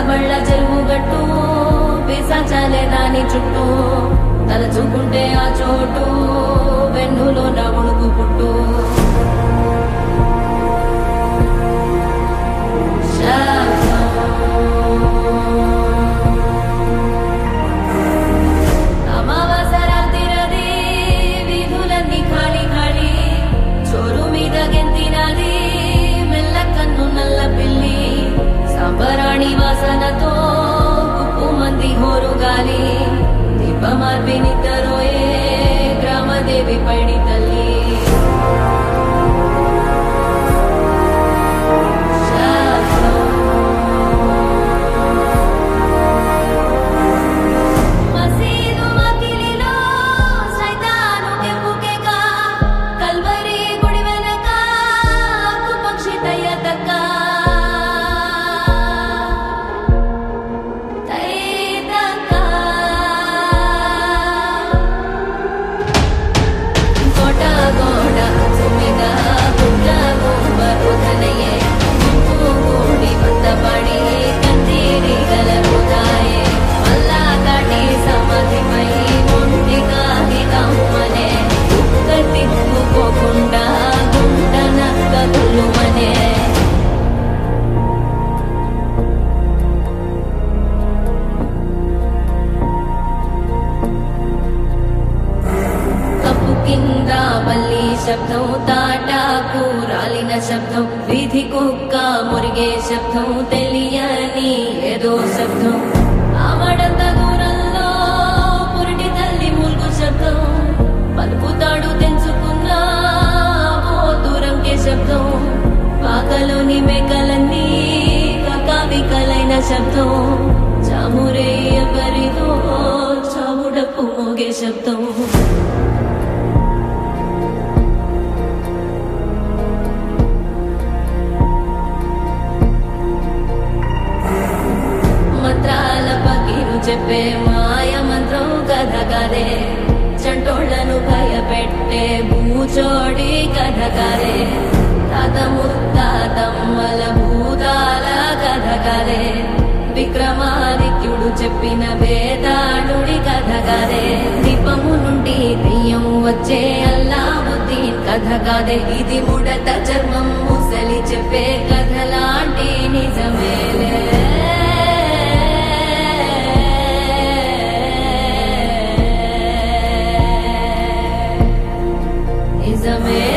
బళ్ళ చెరువు గట్టు పిశాచాలే దాని చుట్టూ తలచుకుంటే ఆ చోటు వెన్నులో నా ఉణుకు పుట్టు అమావాసరాత్రిరది వీధులన్నీ ఖాళీ ఖాళీ చోరు మీద గెంతినది మెల్ల కన్ను నల్ల పిల్లి సాంబరాణి వాసనతో ఉప్పు మంది హోరు గాలి దీపమార్పి నిద్రరోయే గ్రామదేవి పైడి తల్లి మసీదు మకిలిలో సైతాను కెంపుకెక కల్వరి గుడి వెనక అక్కు పక్షి తయ్య తక్క తయ్య తక్క కోట గోడ సుమిగ గుడ్డ గోంబ రుధనయే గుంపు గూడి బద్దపడి కందిరి గల రుదాయే మల్లా కాటి సమాధిపై ఒంటి కాగి కమ్మనే కుక్క తిప్పుకోకుండా గుంట నక్క గుల్లుమనే కప్పు కింద బల్లి శబ్దం తాటాకు రాలిన శబ్దం వీధి కుక్క మురిగే శబ్దం తెలియని ఏదో శబ్దం ఆమడంత దూరంలో పురిటి తల్లి మూల్గు శబ్దం పలుకుతాడు తెంచుకున్న ఓ దూరంకే శబ్దం పాకలోని మేకలన్నీ కకావికలైన శబ్దం చామురే ఎవరిదో చావుడప్పు మోగే శబ్దం మంత్రాల పకీరు చెప్పే మాయ మంత్రం కథ కదే చంటోళ్లను భయపెట్టే భూచోడి కథ కదే తాత ముత్తాతమ్మల భూతాల కథ కదే విక్రమాదిత్యుడు చెప్పిన వేదాడుడి కథ కదే దీపము నుండి దెయ్యం వచ్చే అల్లావుద్దీన్ కథ కాదే ఇది ముడత చర్మం ముసలి చెప్పే కథ లాంటి నిజమేలే నిజమే